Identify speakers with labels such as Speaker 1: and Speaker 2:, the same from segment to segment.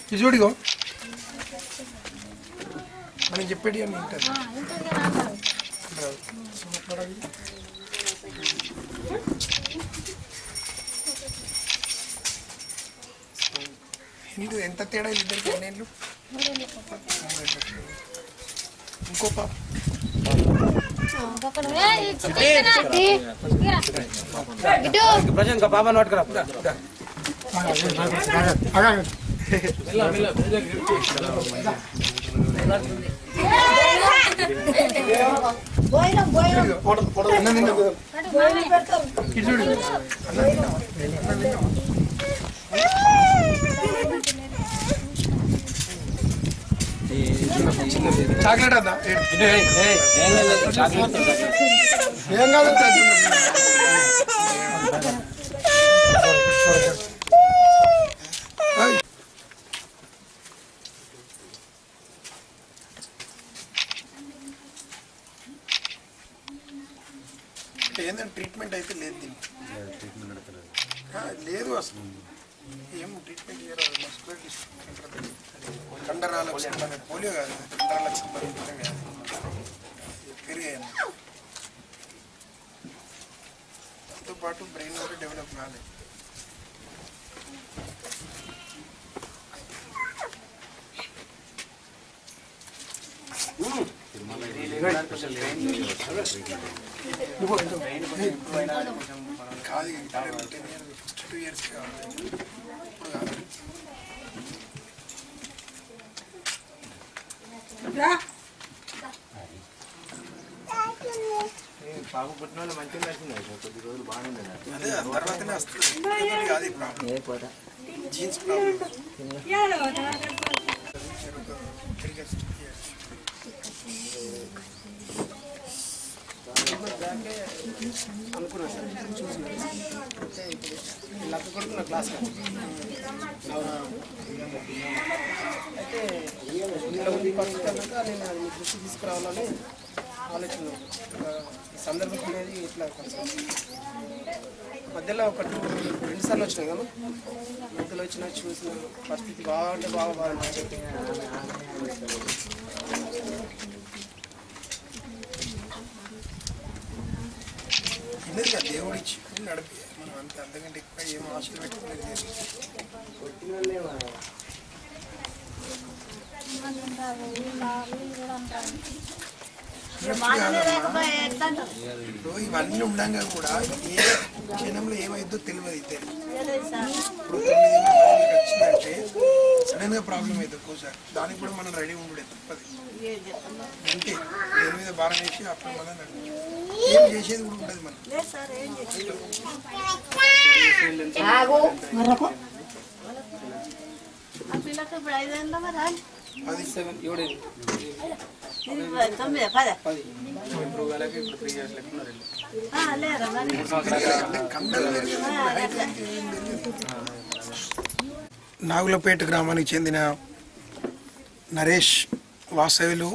Speaker 1: ఇది చూడిగో మనం చెప్పేటి అని ఉంటుంది హిందూ ఎంత తేడా ఇద్దరికి ఎన్నేళ్ళు ఇంకో పాప
Speaker 2: ప్రజెంట్ పాపను పట్టుకురా
Speaker 1: అన్నం తిన్నావు ఇది చూడు అన్నం తిన్నావా? అన్నం తిన్నావా? చాక్లెట్ అద్దా ఏం కాదు ఏయ్. ఏంటంటే ట్రీట్మెంట్ అయితే లేదు దీనికి ఆ, లేదు అసలు ఏం ట్రీట్మెంట్ చేయరాదు మస్కులర్ డిస్ట్రోఫీ కండరాలకు సంబంధించిన పోలియో కాదు కండరాలకు సంబంధించిన వ్యాధి పెరిగాయి దాంతో పాటు బ్రెయిన్ కూడా డెవలప్ కాలేదు ఇదిగో, ఇదిగో. కాదు ten years first two years కావాలి ఇప్పుడు కాదు
Speaker 2: పాప పుట్టిన వాళ్ళు మంచిగా నచ్చింది కొద్ది రోజులు బాగానే ఉండేది
Speaker 1: అదే ఆ తర్వాతనే వస్తుంది ఇప్పటికీ అది ప్రాబ్లం జీన్స్ ప్రాబ్లం
Speaker 3: అనుకున్నా సార్ చూసిన అయితే ఇప్పుడు లక్క కొడుకు నా క్లాస్ అయితే ఇలా ఉంది పరిస్థితి అన్నాక నేను అది మీ దృష్టి తీసుకురావాలని ఆలోచన ఒక ఈ సందర్భం అనేది ఇట్లా కొంచెం మధ్యలో ఒక టూ రెండు సార్లు వచ్చినాయి కదా మధ్యలో వచ్చిన చూసిన పరిస్థితి బాగా అంటే బాగా బాగా
Speaker 1: ఉన్నది కదా దేవుడు ఇచ్చి నడిపి మనం అంత అంతకంటే ఎక్కువ ఏం ఆశలు పెట్టుకునేది లేదు ఇప్పుడు ఇవన్నీ ఉండగా కూడా ఏ క్షణంలో ఏమైందో తెలియదు అయితే ఇప్పుడు తొమ్మిది మందికి వచ్చిందంటే సడన్ గా ప్రాబ్లం అవుతుంది ఒక్కోసారి దానికి కూడా మనం రెడీ ఉండే తప్పది అంతే దేని మీద భారం వేసి అప్పుడు మనం నడవాలి. ఏం చేసేది కూడా ఉండదు మనం
Speaker 4: పిల్లకి ఇప్పుడు ఐదేళ్ళ మరి
Speaker 1: అది
Speaker 3: సెవెన్ ఏడు
Speaker 4: తొమ్మిది పద
Speaker 3: పది ఇప్పుడు వేళకి ఇప్పుడు త్రీ ఇయర్స్ లెక్క ఉన్నారు
Speaker 4: లేరా మరి
Speaker 1: కండలు పెరిగేది height పెరిగేది ఏం పెరిగేది. నాగులపేట గ్రామానికి చెందిన నరేష్ వాసవిలు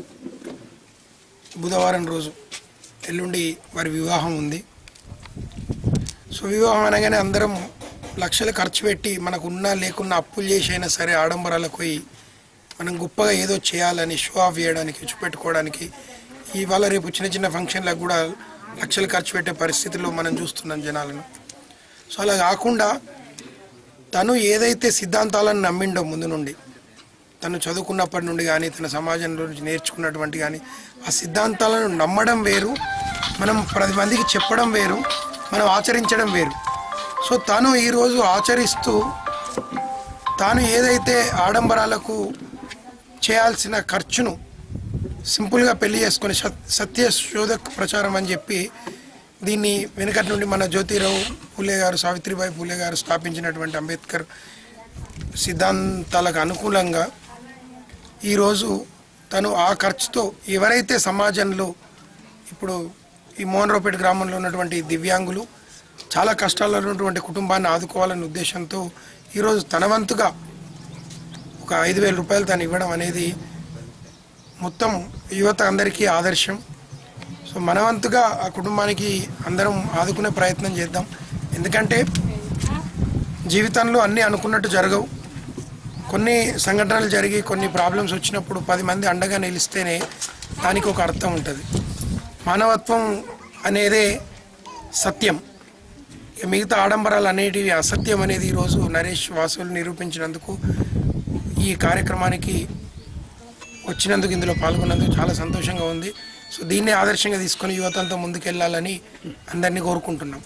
Speaker 1: బుధవారం రోజు ఎల్లుండి వారి వివాహం ఉంది సో వివాహం అనగానే అందరం లక్షలు ఖర్చు పెట్టి మనకు ఉన్నా లేకున్నా అప్పులు చేసి అయినా సరే ఆడంబరాలకు పోయి మనం గొప్పగా ఏదో చేయాలని షో ఆఫ్ చేయడానికి చూపెట్టుకోవడానికి ఇవాళ రేపు చిన్న చిన్న ఫంక్షన్లకు కూడా లక్షలు ఖర్చు పెట్టే పరిస్థితుల్లో మనం చూస్తున్నాం జనాలను సో అలా కాకుండా తను ఏదైతే సిద్ధాంతాలను నమ్మిండో ముందు నుండి తను చదువుకున్నప్పటి నుండి కానీ తన సమాజంలో నుంచి నేర్చుకున్నటువంటి కానీ ఆ సిద్ధాంతాలను నమ్మడం వేరు మనం పది మందికి చెప్పడం వేరు మనం ఆచరించడం వేరు సో తను ఈరోజు ఆచరిస్తూ తాను ఏదైతే ఆడంబరాలకు చేయాల్సిన ఖర్చును సింపుల్గా పెళ్లి చేసుకొని సత్- సత్య శోధక్ ప్రచారం అని చెప్పి దీన్ని వెనుకటి నుండి మన జ్యోతిరావు పూలే గారు సావిత్రిబాయి పూలే గారు స్థాపించినటువంటి అంబేద్కర్ సిద్ధాంతాలకు అనుకూలంగా ఈరోజు తను ఆ ఖర్చుతో ఎవరైతే సమాజంలో ఇప్పుడు ఈ మోహన్రావుపేట గ్రామంలో ఉన్నటువంటి దివ్యాంగులు చాలా కష్టాల్లో ఉన్నటువంటి కుటుంబాన్ని ఆదుకోవాలనే ఉద్దేశంతో ఈరోజు తన వంతుగా ఒక ఐదు వేల రూపాయలు తను ఇవ్వడం అనేది మొత్తం యువత అందరికీ ఆదర్శం సో మనవంతుగా ఆ కుటుంబానికి అందరం ఆదుకునే ప్రయత్నం చేద్దాం ఎందుకంటే జీవితంలో అన్నీ అనుకున్నట్టు జరగవు కొన్ని సంఘటనలు జరిగి కొన్ని ప్రాబ్లమ్స్ వచ్చినప్పుడు పది మంది అండగా నిలిస్తేనే దానికి ఒక అర్థం ఉంటుంది మానవత్వం అనేదే సత్యం ఇక మిగతా ఆడంబరాలు అనేటివి అసత్యం అనేది ఈరోజు నరేష్ వాసులు నిరూపించినందుకు ఈ కార్యక్రమానికి వచ్చినందుకు ఇందులో పాల్గొన్నందుకు చాలా సంతోషంగా ఉంది సో దీన్ని ఆదర్శంగా తీసుకొని యువతంతా ముందుకెళ్ళాలని అందరినీ కోరుకుంటున్నాం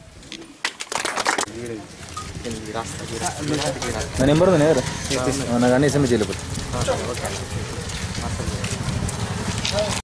Speaker 5: నా నెంబర్ ఉంది నాకు అన్ని ఎస్ఎంఎస్ చేయలేకపోతే